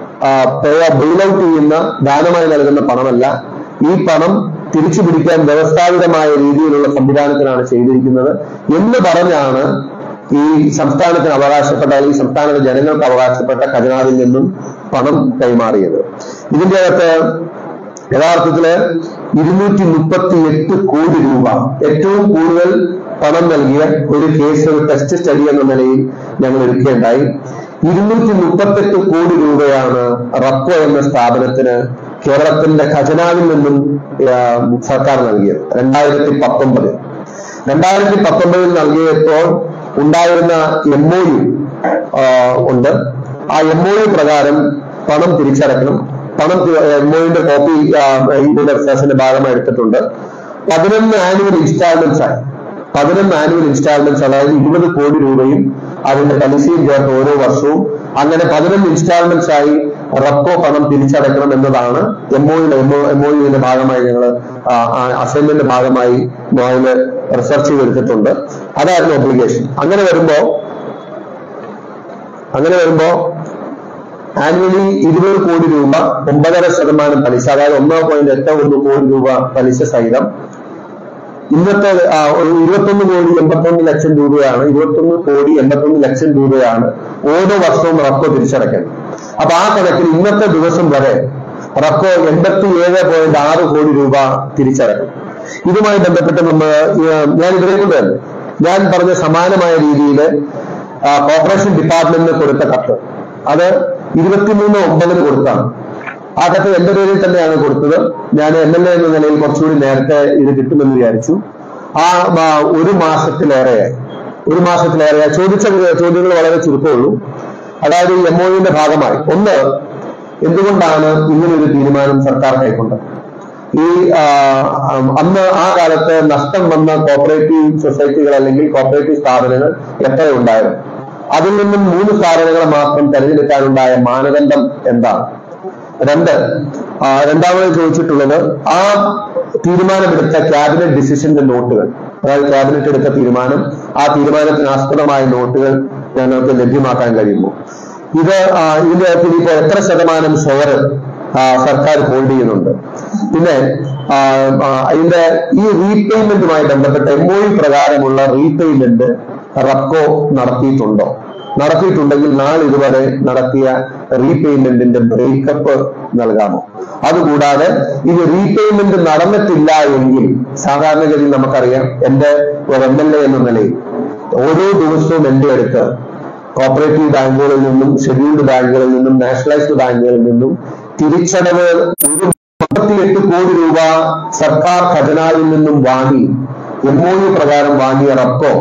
ബെയിൽ ഔട്ട് ചെയ്യുന്ന ദാനമായി നൽകുന്ന പണമല്ല ഈ പണം തിരിച്ചു പിടിക്കാൻ വ്യവസ്ഥാപിതമായ രീതിയിലുള്ള സംവിധാനത്തിനാണ് ചെയ്തിരിക്കുന്നത് എന്ന് പറഞ്ഞാണ് ഈ സംസ്ഥാനത്തിന് അവകാശപ്പെട്ട അല്ലെങ്കിൽ സംസ്ഥാനത്തെ ജനങ്ങൾക്ക് അവകാശപ്പെട്ട ഖജനാവിൽ നിന്നും പണം കൈമാറിയത് ഇതിന്റെ അകത്ത് യഥാർത്ഥത്തില് ഇരുന്നൂറ്റി മുപ്പത്തി എട്ട് കോടി രൂപ ഏറ്റവും കൂടുതൽ പണം നൽകിയ ഒരു കേസ് ഒരു ടെസ്റ്റ് സ്റ്റഡി എന്ന നിലയിൽ ഞങ്ങൾ എടുക്കുകയുണ്ടായി ഇരുന്നൂറ്റി മുപ്പത്തെട്ട് കോടി രൂപയാണ് റപ്പോ എന്ന സ്ഥാപനത്തിന് കേരളത്തിന്റെ ഖജനാവിൽ നിന്നും ആ, സർക്കാർ നൽകിയത് രണ്ടായിരത്തി പത്തൊമ്പത് രണ്ടായിരത്തി പത്തൊമ്പതിൽ നൽകിയപ്പോൾ ഉണ്ടായിരുന്ന എം ഒ യു ഉണ്ട് ആ എം ഒ യു പ്രകാരം പണം തിരിച്ചടക്കണം പണം എം ഒ യുടെ കോപ്പി ഇതിന്റെ റിസർച്ചിന്റെ ഭാഗമായി എടുത്തിട്ടുണ്ട് പതിനൊന്ന് ആനുവൽ ഇൻസ്റ്റാൾമെന്റ്സ് ആയി പതിനൊന്ന് ആനുവൽ ഇൻസ്റ്റാൾമെന്റ്സ് അതായത് ഇരുപത് കോടി രൂപയും അതിന്റെ പലിശയും ചേർത്ത് ഓരോ വർഷവും അങ്ങനെ പതിനൊന്ന് ഇൻസ്റ്റാൾമെന്റ്സ് ആയി റബ്കോ പണം തിരിച്ചടക്കണം എന്നതാണ് എം ഒയുടെ എം ഒ യുടെ ഭാഗമായി ഞങ്ങൾ അസൈൻമെന്റിന്റെ ഭാഗമായി നോയില് റിസർച്ച് ചെയ്തെടുത്തിട്ടുണ്ട് അതായിരുന്നു ഒബ്ലിഗേഷൻ അങ്ങനെ വരുമ്പോ അങ്ങനെ വരുമ്പോ ആനുവലി ഇരുപത് കോടി രൂപ ഒമ്പതര ശതമാനം പലിശ അതായത് ഒന്നോ പോയിന്റ് എട്ട് ഒന്ന് കോടി രൂപ പലിശ സഹിതം ഇന്നത്തെ ആ, ഒരു ഇരുപത്തൊന്ന് കോടി എൺപത്തൊന്ന് ലക്ഷം രൂപയാണ് ഇരുപത്തൊന്ന് കോടി എൺപത്തൊന്ന് ലക്ഷം രൂപയാണ് ഓരോ വർഷവും റബ്കോ തിരിച്ചടക്കേണ്ടത് അപ്പൊ ആ കണക്കിൽ ഇന്നത്തെ ദിവസം വരെ റബ്കോ എൺപത്തി ഏഴ് പോയിന്റ് ആറ് കോടി രൂപ തിരിച്ചടക്കും ഇതുമായി ബന്ധപ്പെട്ട് നമ്മൾ ഞാൻ ഇതിനെ കൊണ്ട് തന്നെ ഞാൻ പറഞ്ഞ സമാനമായ രീതിയിൽ കോർപ്പറേഷൻ ഡിപ്പാർട്ട്മെന്റിന് കൊടുത്ത കത്ത് അത് ഇരുപത്തിമൂന്ന് ഒമ്പതിന് കൊടുത്താണ് ആ കത്ത് എന്റെ പേരിൽ തന്നെയാണ് കൊടുത്തത് ഞാൻ എം എൽ എ എന്ന നിലയിൽ കുറച്ചുകൂടി നേരത്തെ ഇത് കിട്ടുമെന്ന് വിചാരിച്ചു ആ ആ, ഒരു മാസത്തിലേറെയായി ഒരു മാസത്തിലേറെയായി ചോദിച്ച ചോദ്യങ്ങൾ വളരെ ചുരുക്കമുള്ളൂ അതായത് ഈ എം ഒയുടെ ഭാഗമായി ഒന്ന് എന്തുകൊണ്ടാണ് ഇങ്ങനൊരു തീരുമാനം സർക്കാർ കൈക്കൊണ്ടത് ഈ ആ, അം- അന്ന് ആ കാലത്ത് നഷ്ടം വന്ന കോപ്പറേറ്റീവ് സൊസൈറ്റികൾ അല്ലെങ്കിൽ കോപ്പറേറ്റീവ് സ്ഥാപനങ്ങൾ എത്ര ഉണ്ടായിരുന്നു അതിൽ നിന്നും മൂന്ന് സ്ഥാപനങ്ങളെ മാത്രം തെരഞ്ഞെടുക്കാനുണ്ടായ മാനദണ്ഡം എന്താണ് രണ്ട് ആ, രണ്ടാമത് ചോദിച്ചിട്ടുള്ളത് ആ തീരുമാനമെടുത്ത ക്യാബിനറ്റ് ഡിസിഷന്റെ നോട്ടുകൾ അതായത് ക്യാബിനറ്റ് എടുത്ത തീരുമാനം ആ തീരുമാനത്തിന് ആസ്പദമായ നോട്ടുകൾ ഞങ്ങൾക്ക് ലഭ്യമാക്കാൻ കഴിയുമോ ഇത് ആ, ഇതിന്റെ അകത്ത് ഇനിയിപ്പോ എത്ര ശതമാനം ഷെയർ സർക്കാർ ഹോൾഡ് ചെയ്യുന്നുണ്ട് പിന്നെ ആ, ആ, അതിന്റെ ഈ റീപേയ്മെന്റുമായി ബന്ധപ്പെട്ട എം ഒ പ്രകാരമുള്ള റീപേയ്മെന്റ് റബ്കോ നടത്തിയിട്ടുണ്ടോ നടത്തിയിട്ടുണ്ടെങ്കിൽ നാളിതുവരെ നടത്തിയ റീപേയ്മെന്റിന്റെ ബ്രേക്കപ്പ് നൽകാമോ അതുകൂടാതെ ഇത് റീപേയ്മെന്റ് നടന്നിട്ടില്ല എങ്കിൽ സാധാരണഗതിയിൽ നമുക്കറിയാം എന്റെ ഒരു എം എൽ എ എന്ന നിലയിൽ ഓരോ ദിവസവും എന്റെ അടുത്ത് കോപ്പറേറ്റീവ് ബാങ്കുകളിൽ നിന്നും ഷെഡ്യൂൾഡ് ബാങ്കുകളിൽ നിന്നും നാഷണലൈസ്ഡ് ബാങ്കുകളിൽ നിന്നും തിരിച്ചടവ് ഒരു മുപ്പത്തിയെട്ട് കോടി രൂപ സർക്കാർ ഖജനാവിൽ നിന്നും വാങ്ങി എം ഒ യു പ്രകാരം വാങ്ങിയ റബ്കോ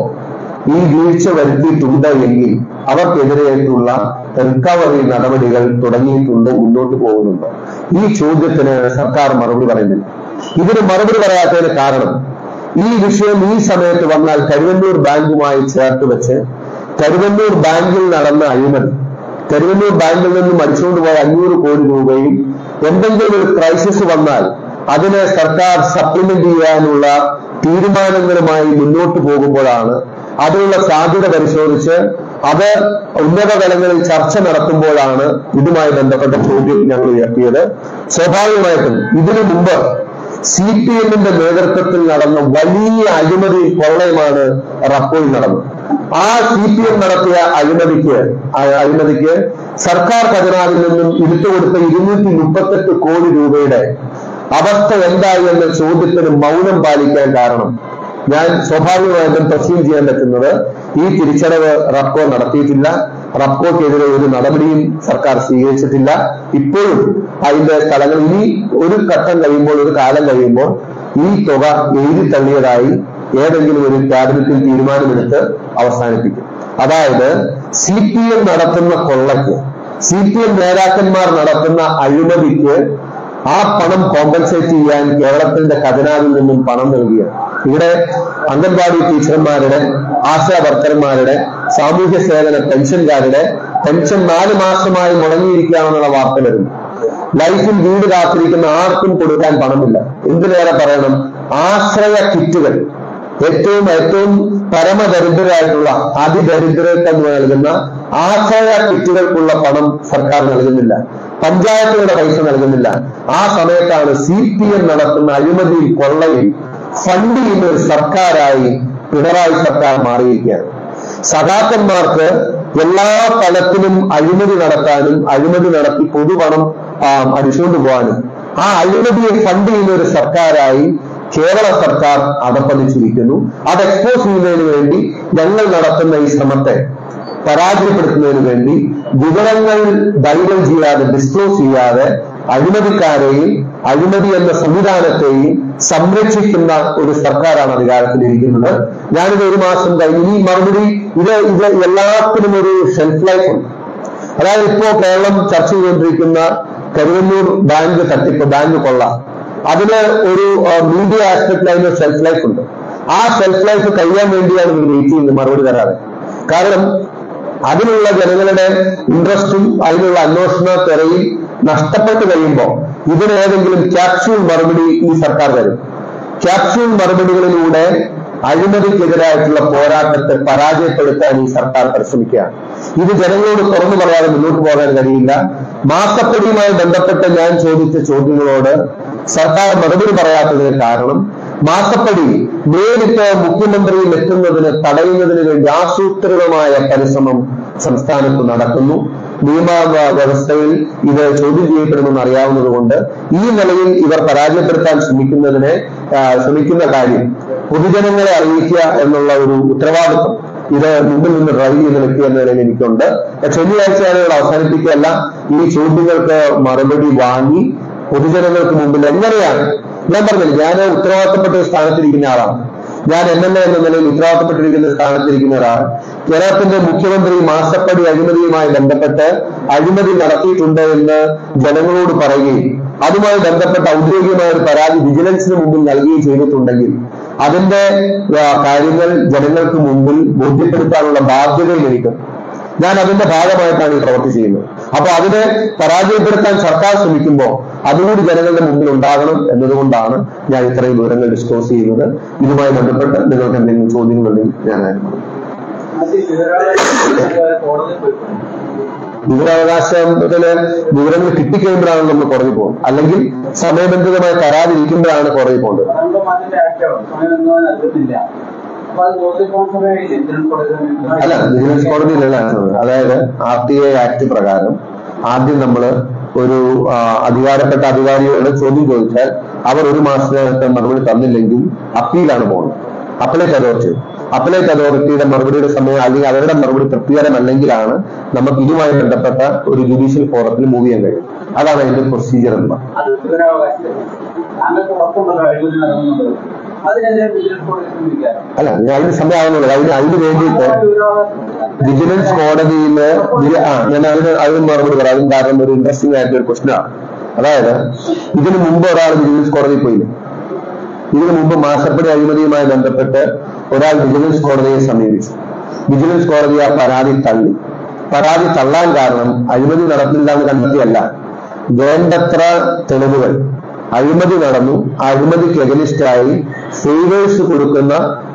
ഈ വീഴ്ച വരുത്തിയിട്ടുണ്ട് എങ്കിൽ അവർക്കെതിരെയായിട്ടുള്ള റിക്കവറി നടപടികൾ തുടങ്ങിയിട്ടുണ്ട് മുന്നോട്ട് പോകുന്നുണ്ട് ഈ ചോദ്യത്തിന് സർക്കാർ മറുപടി പറയുന്നില്ല ഇതിന് മറുപടി പറയാത്തതിന് കാരണം ഈ വിഷയം ഈ സമയത്ത് വന്നാൽ കരുവന്നൂർ ബാങ്കുമായി ചേർത്ത് വെച്ച് കരുവന്നൂർ ബാങ്കിൽ നടന്ന അഴിമതി കരുവന്നൂർ ബാങ്കിൽ നിന്നും അടിച്ചുകൊണ്ട് പോയ അഞ്ഞൂറ് കോടി രൂപയും എന്തെങ്കിലും ഒരു ക്രൈസിസ് വന്നാൽ അതിനെ സർക്കാർ സപ്ലിമെന്റ് ചെയ്യാനുള്ള തീരുമാനങ്ങളുമായി മുന്നോട്ട് പോകുമ്പോഴാണ് അതിനുള്ള സാധ്യത പരിശോധിച്ച് അത് ഉന്നത തലങ്ങളിൽ ചർച്ച നടത്തുമ്പോഴാണ് ഇതുമായി ബന്ധപ്പെട്ട ചോദ്യം ഞങ്ങൾ ഉയർത്തിയത് സ്വാഭാവികമായിട്ടും ഇതിനു മുമ്പ് സി പി എമ്മിന്റെ നേതൃത്വത്തിൽ നടന്ന വലിയ അഴിമതി കൊള്ളയുമാണ് റപ്പോയിൽ നടന്നത് ആ സി പി എം നടത്തിയ അഴിമതിക്ക് ആ അഴിമതിക്ക് സർക്കാർ ഖജനാവിൽ നിന്നും ഇരുട്ടുകൊടുത്ത ഇരുന്നൂറ്റി മുപ്പത്തെട്ട് കോടി രൂപയുടെ അവസ്ഥ എന്തായി എന്ന ചോദ്യത്തിന് മൗനം പാലിക്കാൻ കാരണം ഞാൻ സ്വാഭാവികമായിട്ടും തസ്ലീം ചെയ്യാൻ പറ്റുന്നത് ഈ തിരിച്ചടവ് റബ്കോ നടത്തിയിട്ടില്ല റബ്കോക്കെതിരെ ഒരു നടപടിയും സർക്കാർ സ്വീകരിച്ചിട്ടില്ല ഇപ്പോഴും അതിന്റെ സ്ഥലങ്ങൾ ഇനി ഒരു ഘട്ടം കഴിയുമ്പോൾ ഒരു കാലം കഴിയുമ്പോൾ ഈ തുക എഴുതി തള്ളിയതായി ഏതെങ്കിലും ഒരു ക്യാബിനറ്റിൽ തീരുമാനമെടുത്ത് അവസാനിപ്പിക്കും അതായത് സി പി എം നടത്തുന്ന കൊള്ളയ്ക്ക് സി പി എം നേതാക്കന്മാർ നടത്തുന്ന അഴിമതിക്ക് ആ പണം കോമ്പൻസേറ്റ് ചെയ്യാൻ കേരളത്തിന്റെ ഖജനാവിൽ നിന്നും പണം നൽകിയാണ് ഇവിടെ അംഗൻവാടി ടീച്ചർമാരുടെ ആശാ വർക്കർമാരുടെ സാമൂഹ്യ സേവന പെൻഷൻകാരുടെ പെൻഷൻ നാല് മാസമായി മുടങ്ങിയിരിക്കുകയാണെന്നുള്ള വാർത്ത വരുന്നു ലൈഫിൽ വീട് കാത്തിരിക്കുന്ന ആർക്കും കൊടുക്കാൻ പണമില്ല എന്തിനേറെ പറയണം ആശ്രയ കിറ്റുകൾ ഏറ്റവും ഏറ്റവും പരമദരിദ്രരായിട്ടുള്ള അതിദരിദ്രർക്ക് നൽകുന്ന ആശ്രയ കിറ്റുകൾക്കുള്ള പണം സർക്കാർ നൽകുന്നില്ല പഞ്ചായത്തുകളുടെ പൈസ നൽകുന്നില്ല ആ സമയത്താണ് സി പി എം നടത്തുന്ന അഴിമതി കൊള്ളയിൽ ഫണ്ട് ചെയ്യുന്ന ഒരു സർക്കാരായി പിണറായി സർക്കാർ മാറിയിരിക്കുകയാണ് സഖാക്കന്മാർക്ക് എല്ലാ തലത്തിലും അഴിമതി നടത്താനും അഴിമതി നടത്തി പൊതുപണം ആ, അടിച്ചുകൊണ്ട് പോകാനും ആ അഴിമതിയെ ഫണ്ട് ചെയ്യുന്ന ഒരു സർക്കാരായി കേരള സർക്കാർ അധപ്പതിച്ചിരിക്കുന്നു അത് എക്സ്പോസ് ചെയ്യുന്നതിന് വേണ്ടി ഞങ്ങൾ നടത്തുന്ന ഈ ശ്രമത്തെ പരാജയപ്പെടുത്തുന്നതിന് വേണ്ടി വിവരങ്ങൾ ഡൈവൽ ചെയ്യാതെ ഡിസ്ക്ലോസ് ചെയ്യാതെ അഴിമതിക്കാരെയും അഴിമതി എന്ന സംവിധാനത്തെയും സംരക്ഷിക്കുന്ന ഒരു സർക്കാരാണ് അധികാരത്തിലിരിക്കുന്നത് ഞാനിത് ഒരു മാസം കഴിഞ്ഞ് ഈ മറുപടി ഇത് ഇത് എല്ലാത്തിനും ഒരു ഷെൽഫ് ലൈഫ് ഉണ്ട് അതായത് ഇപ്പോ കേരളം ചർച്ച ചെയ്തുകൊണ്ടിരിക്കുന്ന കരുവന്നൂർ ബാങ്ക് തട്ടിപ്പ് ബാങ്ക് കൊള്ള അതിന് ഒരു മീഡിയ ആസ്പെക്ടിൽ അതിന് ഷെൽഫ് ലൈഫ് ഉണ്ട് ആ ഷെൽഫ് ലൈഫ് കഴിയാൻ വേണ്ടിയാണ് ഇവർ വെയിറ്റ് ചെയ്യുന്നത് മറുപടി തരാതെ കാരണം അതിനുള്ള ജനങ്ങളുടെ ഇൻട്രസ്റ്റും അതിനുള്ള അന്വേഷണ തിരയും നഷ്ടപ്പെട്ടു കഴിയുമ്പോൾ ഇതിന് ഏതെങ്കിലും ക്യാപ്സ്യൂൾ മറുപടി ഈ സർക്കാർ തരും ക്യാപ്സ്യൂൾ മറുപടികളിലൂടെ അഴിമതിക്കെതിരായിട്ടുള്ള പോരാട്ടത്തെ പരാജയപ്പെടുത്താൻ ഈ സർക്കാർ പരിശ്രമിക്കുകയാണ് ഇത് ജനങ്ങളോട് തുറന്നു പറയാതെ മുന്നോട്ട് പോകാൻ കഴിയില്ല മാസപ്പടിയുമായി ബന്ധപ്പെട്ട് ഞാൻ ചോദിച്ച ചോദ്യങ്ങളോട് സർക്കാർ മറുപടി പറയാത്തതിന് കാരണം മാസപ്പടി നേരിട്ട് മുഖ്യമന്ത്രിയിൽ എത്തുന്നതിന് തടയുന്നതിന് വേണ്ടി ആസൂത്രിതമായ പരിശ്രമം സംസ്ഥാനത്ത് നടക്കുന്നു നിയമ വ- വ്യവസ്ഥയിൽ ഇത് ചോദ്യം ചെയ്യപ്പെടുമെന്ന് അറിയാവുന്നത് കൊണ്ട് ഈ നിലയിൽ ഇവർ പരാജയപ്പെടുത്താൻ ശ്രമിക്കുന്നതിനെ ആ, ശ്രമിക്കുന്ന കാര്യം പൊതുജനങ്ങളെ അറിയിക്കുക എന്നുള്ള ഒരു ഉത്തരവാദിത്വം ഇത് മുമ്പിൽ നിന്ന് ഡ്രൈവ് ചെയ്യുന്ന വ്യക്തി എന്ന നിലയിൽ എനിക്കുണ്ട് ശനിയാഴ്ച ഞാനിവിടെ അവസാനിപ്പിക്കുകയല്ല ഈ ചോദ്യങ്ങൾക്ക് മറുപടി വാങ്ങി പൊതുജനങ്ങൾക്ക് മുമ്പിൽ എങ്ങനെയാണ് ഞാൻ പറഞ്ഞില്ല ഞാൻ ഉത്തരവാദിത്തപ്പെട്ട ഒരു സ്ഥാനത്തിരിക്കുന്ന ആളാണ് ഞാൻ എം എൽ എ എന്ന നിലയിൽ ഉത്തരവാദിത്തപ്പെട്ടിരിക്കുന്ന സ്ഥാനത്തിരിക്കുന്ന ഒരാൾ കേരളത്തിന്റെ മുഖ്യമന്ത്രി മാസപ്പടി അഴിമതിയുമായി ബന്ധപ്പെട്ട് അഴിമതി നടത്തിയിട്ടുണ്ട് എന്ന് ജനങ്ങളോട് പറയുകയും അതുമായി ബന്ധപ്പെട്ട ഔദ്യോഗികമായ ഒരു പരാതി വിജിലൻസിന് മുമ്പിൽ നൽകുകയും ചെയ്തിട്ടുണ്ടെങ്കിൽ അതിന്റെ ആ, കാര്യങ്ങൾ ജനങ്ങൾക്ക് മുമ്പിൽ ബോധ്യപ്പെടുത്താനുള്ള ബാധ്യതയും എനിക്കുണ്ട് ഞാൻ അതിന്റെ ഭാഗമായിട്ടാണ് ഈ പ്രവൃത്തി ചെയ്യുന്നത് അപ്പൊ അതിനെ പരാജയപ്പെടുത്താൻ സർക്കാർ ശ്രമിക്കുമ്പോൾ അതുകൂടി ജനങ്ങളുടെ മുമ്പിൽ ഉണ്ടാകണം എന്നതുകൊണ്ടാണ് ഞാൻ ഇത്രയും വിവരങ്ങൾ ഡിസ്ക്ലോസ് ചെയ്യുന്നത് ഇതുമായി ബന്ധപ്പെട്ട് നിങ്ങൾക്ക് എന്തെങ്കിലും ചോദ്യങ്ങളുണ്ടെങ്കിൽ ഞാൻ ആയിരുന്നു വിവരാവകാശത്തില് വിവരങ്ങൾ കിട്ടിക്കഴിയുമ്പോഴാണ് നമ്മൾ കുറഞ്ഞു പോകും അല്ലെങ്കിൽ സമയബന്ധിതമായി തരാതിരിക്കുമ്പോഴാണ് കുറഞ്ഞു പോകുന്നത് നമ്മുടെ മാറ്റേണ്ട ആക്ടാണ് സമയം ഒന്നും നൽകുന്നില്ല അപ്പൊ അത് നോക്കി കോൺഫിഡൻസ് ഇൻഷുറൻസ് അല്ല കോടതി വിജിലൻസ് കോടതിയിലല്ല നടന്നത്. അതായത് ആർ ടി ഐ ആക്ട് പ്രകാരം ആദ്യം നമ്മൾ ഒരു ആ, അധികാരപ്പെട്ട അധികാരിയോട് ചോദ്യം ചോദിച്ചാൽ അവർ ഒരു മാസത്തിനകത്ത് മറുപടി തന്നില്ലെങ്കിൽ അപ്പീലാണ് പോകുന്നത് അപ്പലേറ്റ് അതോറിറ്റി അപ്പലേറ്റ് അതോറിറ്റിയുടെ മറുപടിയുടെ സമയം അല്ലെങ്കിൽ അവരുടെ മറുപടി തൃപ്തികരമല്ലെങ്കിലാണ് നമുക്ക് ഇതുമായി ബന്ധപ്പെട്ട ഒരു ജുഡീഷ്യൽ ഫോറത്തിൽ മൂവ് ചെയ്യാൻ കഴിയും അതാണ് അതിന്റെ പ്രൊസീജിയർ എന്ന് പറയുന്നത് അത് വിവരാവകാശം താങ്കൾക്ക് ഉറപ്പുണ്ടല്ലോ അഴിമതി നടക്കുന്നുണ്ട് അതിനെതിരെ വിജിലൻസ് കോടതി ശ്രമിക്കാം അല്ല ഞാൻ അതിന് സമയമാകുന്നുള്ളൂ അതിന് അതിന് വേണ്ടിയിട്ട് വിജിലൻസ് കോടതിയില് വി- ആ ഞാൻ അതിന് അതിന് മറുപടി പറയാം അതിന് കാരണം ഒരു ഇൻട്രസ്റ്റിംഗ് ആയിട്ടുള്ള ഒരു ക്വസ്റ്റനാണ് അതായത് ഇതിനു മുമ്പ് ഒരാൾ വിജിലൻസ് കോടതിയിൽ പോയില്ല ഇതിനു മുമ്പ് മാസപ്പടി അഴിമതിയുമായി ബന്ധപ്പെട്ട് ഒരാൾ വിജിലൻസ് കോടതിയെ സമീപിച്ചു വിജിലൻസ് കോടതി ആ പരാതി തള്ളി പരാതി തള്ളാൻ കാരണം അഴിമതി നടന്നില്ല എന്ന് കണ്ടെത്തിയല്ല വേണ്ടത്ര തെളിവുകൾ അഴിമതി നടന്നു ആ അഴിമതിക്ക് എഗനിസ്റ്റായി ഫേവേഴ്സ് കൊടുക്കുന്ന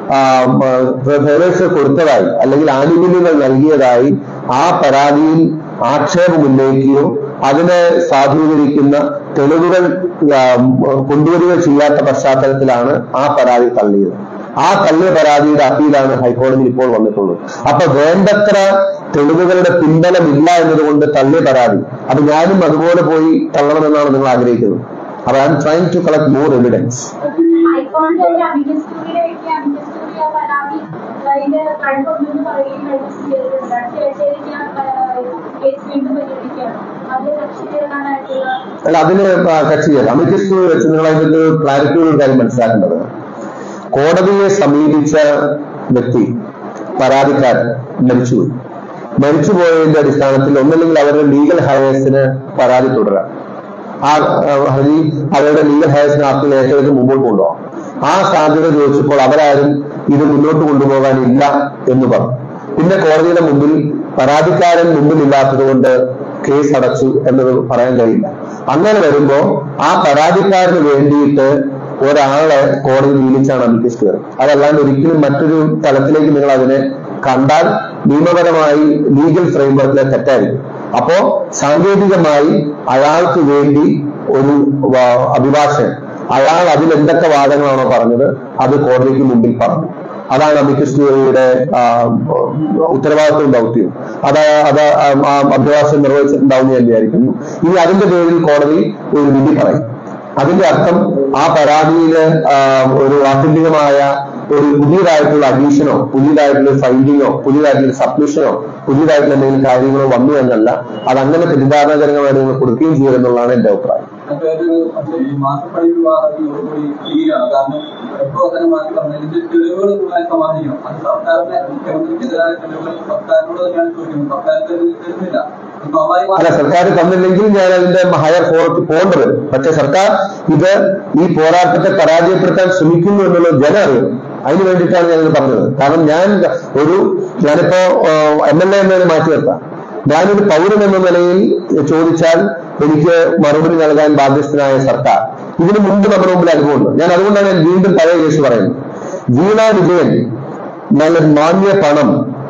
ഫേവേഴ്സ് കൊടുത്തതായി അല്ലെങ്കിൽ ആനുകൂല്യങ്ങൾ നൽകിയതായി ആ പരാതിയിൽ ആക്ഷേപം ഉന്നയിക്കുകയോ അതിനെ സാധൂകരിക്കുന്ന തെളിവുകൾ ആ, കൊണ്ടുവരികയോ ചെയ്യാത്ത പശ്ചാത്തലത്തിലാണ് ആ പരാതി തള്ളിയത് ആ തള്ളിയ പരാതിയുടെ അപ്പീലാണ് ഹൈക്കോടതിയിൽ ഇപ്പോൾ വന്നിട്ടുള്ളത് അപ്പൊ വേണ്ടത്ര തെളിവുകളുടെ പിൻബലമില്ല എന്നതുകൊണ്ട് തള്ളിയ പരാതി അത് ഞാനും അതുപോലെ പോയി തള്ളണമെന്നാണ് നിങ്ങൾ ആഗ്രഹിക്കുന്നത് അപ്പൊ I'm trying to collect more evidence ഹൈക്കോടതി ഒരു അമിക്കസ് ക്യൂറിയുടെ വ്യക്തി അമിക്കസ് ക്യൂറി ആ പരാതി അതിന്റെ കഴമ്പുണ്ടെന്ന് പറയുകയും രജിസ്റ്റർ ചെയ്തിട്ടുണ്ട് അടുത്ത ആഴ്ചയിലേക്ക് ഞാൻ കേസ് വീണ്ടും പരിഗണിക്കുകയാണ് അത് കക്ഷി ചേരാനായിട്ടുള്ള അല്ല അതിന് ആ, കക്ഷി ചേരാം അമിക്കസ് വെച്ച് നിങ്ങൾ അതിന്റെ ക്ലാരിറ്റി ഒരു കാര്യം മനസ്സിലാക്കേണ്ടത് കോടതിയെ സമീപിച്ച വ്യക്തി പരാതിക്കാരൻ മരിച്ചുപോയി മരിച്ചുപോയതിന്റെ അടിസ്ഥാനത്തിൽ ഒന്നല്ലെങ്കിൽ അവരുടെ ലീഗൽ ഹയേഴ്സിന് പരാതി തുടരാം ആ ആ, ഹർജി അവരുടെ ലീഗൽ ഹയേഴ്സിന് ആർക്കും ഏറ്റെടുത്ത് മുമ്പോട്ട് കൊണ്ടുപോകാം ആ സാധ്യത ചോദിച്ചപ്പോൾ അവരാരും ഇത് മുന്നോട്ട് കൊണ്ടുപോകാനില്ല എന്ന് പറഞ്ഞു പിന്നെ കോടതിയുടെ മുമ്പിൽ പരാതിക്കാരൻ മുമ്പിലില്ലാത്തത് കൊണ്ട് കേസ് അടച്ചു എന്നത് പറയാൻ കഴിയില്ല അങ്ങനെ വരുമ്പോ ആ പരാതിക്കാരന് വേണ്ടിയിട്ട് ഒരാളെ കോടതി നിയമിച്ചാണ് അമിക്കസ് ക്യൂറി അതല്ലാണ്ട് ഒരിക്കലും മറ്റൊരു തലത്തിലേക്ക് നിങ്ങൾ അതിനെ കണ്ടാൽ നിയമപരമായി ലീഗൽ ഫ്രെയിംവർക്കിലെ തെറ്റായിരിക്കും അപ്പോ സാങ്കേതികമായി അയാൾക്ക് വേണ്ടി ഒരു വ- അഭിഭാഷകൻ അയാൾ അതിൽ എന്തൊക്കെ വാദങ്ങളാണോ പറഞ്ഞത് അത് കോടതിക്ക് മുമ്പിൽ പറഞ്ഞു അതാണ് അമിക്കസ് ക്യൂറിയുടെ ഉത്തരവാദിത്വവും ദൗത്യവും അത് അത് ആ ആ അഭിഭാഷകൻ നിർവഹിച്ചിട്ടുണ്ടാവും എന്ന് ഞാൻ വിചാരിക്കുന്നു ഇനി അതിന്റെ പേരിൽ കോടതി ഒരു വിധി പറയും അതിന്റെ അർത്ഥം ആ പരാതിയില് ആ, ഒരു ആത്യന്തികമായ ഒരു പുതിയതായിട്ടുള്ള അഡീഷനോ പുതിയതായിട്ടുള്ള ഫൈൻഡിങ്ങോ പുതിയതായിട്ടുള്ള സബ്മിഷനോ പുതിയതായിട്ടുള്ള എന്തെങ്കിലും കാര്യങ്ങളോ വന്നു എന്നല്ല അത് അങ്ങനെ തെറ്റിദ്ധാരണജനകമായിട്ട് നിങ്ങൾ കൊടുക്കുകയും ചെയ്യുമെന്നുള്ളതാണ് എന്റെ അഭിപ്രായം അപ്പൊ അതൊരു പക്ഷേ ഈ മാസപ്പടി വിവാദത്തിൽ കൂടി തീരാണ് കാരണം എപ്പോഴും തന്നെ മാറ്റി പറഞ്ഞു ഇതിന്റെ തെളിവുകൾ മുഴുവൻ സമാധാനിക്കണം അത് സർക്കാരിനെ മുഖ്യമന്ത്രിക്കെതിരായ തെളിവുകൾ സർക്കാരിനോട് തന്നെയാണ് ചോദിക്കുന്നത് സർക്കാരിന് തെളിവ് തരുന്നില്ല അല്ല സ്വാഭാവികമായി സർക്കാർ തന്നില്ലെങ്കിൽ ഞാൻ അതിന്റെ ഹയർ ഫോറത്തിൽ പോകേണ്ടി വരും പക്ഷെ സർക്കാർ ഇത് ഈ പോരാട്ടത്തെ പരാജയപ്പെടുത്താൻ ശ്രമിക്കുന്നു എന്നുള്ളത് ജനം അറിയും അതിന് വേണ്ടിയിട്ടാണ് ഞാനിത് പറഞ്ഞത് കാരണം ഞാൻ ഒരു ഞാനിപ്പോ എം എൽ എ എന്നതിന് മാറ്റി നിർത്താം ഞാനൊരു പൗരൻ എന്ന നിലയിൽ ചോദിച്ചാൽ എനിക്ക് മറുപടി നൽകാൻ ബാധ്യസ്ഥനായ സർക്കാർ ഇതിനു മുമ്പ് നമ്മുടെ മുമ്പിൽ അനുഭവമുണ്ട് ഞാൻ അതുകൊണ്ടാണ് ഞാൻ വീണ്ടും പഴയ കേസ് പറയുന്നത് വീണ വിജയൻ നല്ല മാന്യ പണം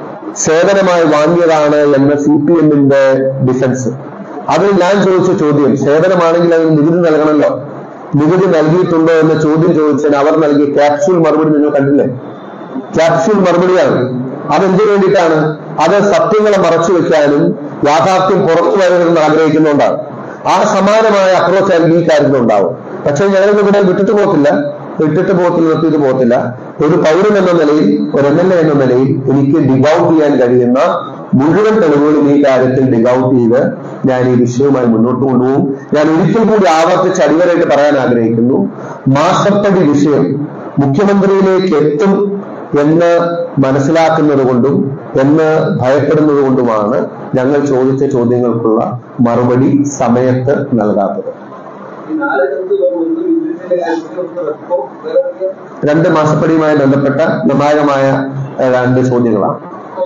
സേവനമായി വാങ്ങിയതാണ് എന്ന് സി പി എമ്മിന്റെ ഡിഫൻസ് അതിൽ ഞാൻ ചോദിച്ച ചോദ്യം സേവനമാണെങ്കിൽ അതിന് നികുതി നൽകണമല്ലോ നികുതി നൽകിയിട്ടുണ്ടോ എന്ന ചോദ്യം ചോദിച്ചതിന് അവർ നൽകിയ ക്യാപ്സ്യൂൾ മറുപടി നിങ്ങൾ കണ്ടില്ലേ ക്യാപ്സ്യൂൾ മറുപടിയാണ് അതെന്തിനു വേണ്ടിയിട്ടാണ് അത് സത്യങ്ങളെ മറച്ചു വെക്കാനും യാഥാർത്ഥ്യം പുറത്തു വരണമെന്ന് ആഗ്രഹിക്കുന്നുകൊണ്ടാണ് ആ സമാനമായ അപ്രോച്ച് ആയിരിക്കും ഈ കാര്യത്തിൽ ഉണ്ടാവും പക്ഷെ ഞങ്ങൾക്ക് ഇവിടെ വിട്ടിട്ട് പോകത്തില്ല വിട്ടിട്ട് പോകത്തില്ല നിർത്തിയിട്ട് പോകത്തില്ല ഒരു പൗരൻ എന്ന നിലയിൽ ഒരു എം എൽ എ എന്ന നിലയിൽ എനിക്ക് ഡിഗ് ഔട്ട് ചെയ്യാൻ കഴിയുന്ന മുഴുവൻ തെളിവുകളും ഈ കാര്യത്തിൽ ഡിഗ് ഔട്ട് ചെയ്ത് ഞാൻ ഈ വിഷയവുമായി മുന്നോട്ട് കൊണ്ടുപോകും ഞാൻ ഒരിക്കൽ കൂടി ആവർത്തിച്ച് അടിവരായിട്ട് പറയാൻ ആഗ്രഹിക്കുന്നു മാസപ്പടി വിഷയം മുഖ്യമന്ത്രിയിലേക്ക് എത്തും എന്ന് മനസ്സിലാക്കുന്നത് കൊണ്ടും എന്ന് ഭയപ്പെടുന്നത് കൊണ്ടുമാണ് ഞങ്ങൾ ചോദിച്ച ചോദ്യങ്ങൾക്കുള്ള മറുപടി സമയത്ത് നൽകാത്തത് ഈ നാല് കത്ത് ഒന്ന് ഇതിന്റെ കാര്യത്തിൽ ഒന്ന് വെക്കോ വേറെ എന്തെങ്കിലും രണ്ട് മാസപ്പടിയുമായി ബന്ധപ്പെട്ട നിർണായകമായ ഏഹ്, രണ്ട് ചോദ്യങ്ങളാണ്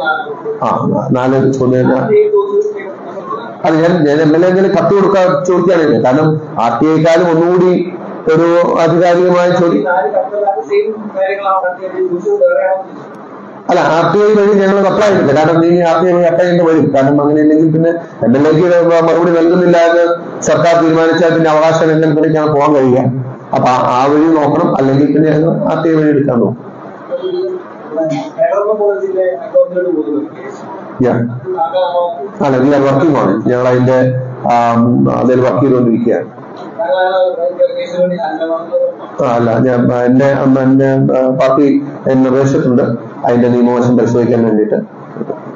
ആ നാല് ചോദ്യങ്ങൾ ഈ തോന്നുന്നു അത് ഞാൻ ഞാൻ എം എൽ എ കത്ത് കൊടുക്കാൻ ചോദിക്കുകയാണെങ്കിൽ കാരണം ആർ ടി ഐക്കാരും ഒന്നുകൂടി ഒരു ആധികാരികമായ ഈ ചോദ്യം നാല് കത്തുകാരുടെ സെയിം കാര്യങ്ങളാണ് നടത്തിയത് ന്യൂസ് വേറെയാണോ അല്ല ആർ ടി ഐ വഴി ഞങ്ങൾ അപ്ലൈ ചെയ്തില്ല കാരണം നീ ആർ ടി ഐ വഴി അപ്ലൈ ചെയ്യേണ്ടി വരും കാരണം അങ്ങനെ ഇല്ലെങ്കിൽ പിന്നെ എം എൽ എക്ക് മറുപടി നൽകുന്നില്ല എന്ന് സർക്കാർ തീരുമാനിച്ചാൽ പിന്നെ അവകാശം ലംഘനത്തിലേക്കാണ് പോകാൻ കഴിയുക അപ്പൊ ആ- ആ വഴി നോക്കണം അല്ലെങ്കിൽ പിന്നെ ഞങ്ങൾ ആർ ടി ഐ വഴി എടുക്കാൻ നോക്കും കേരള കോളേജിലെ അക്കൗണ്ടിലോട്ട് പോകുന്നത് കേസ് Yeah. അതാണോ അല്ല വി ആർ വർക്കിംഗ് ഓൺ ഞങ്ങൾ അതിന്റെ അതിൽ വർക്ക് ചെയ്തുകൊണ്ടിരിക്കുകയാണ് കേസിന് വേണ്ടി അംഗമാകുന്നത് ആ, അല്ല ഞാൻ എന്നെ അന്ന് എന്നെ ആ, പാർട്ടി എന്നെ നിർദ്ദേശിച്ചിട്ടുണ്ട് അതിന്റെ നിയമവശം പരിശോധിക്കാൻ വേണ്ടിയിട്ട്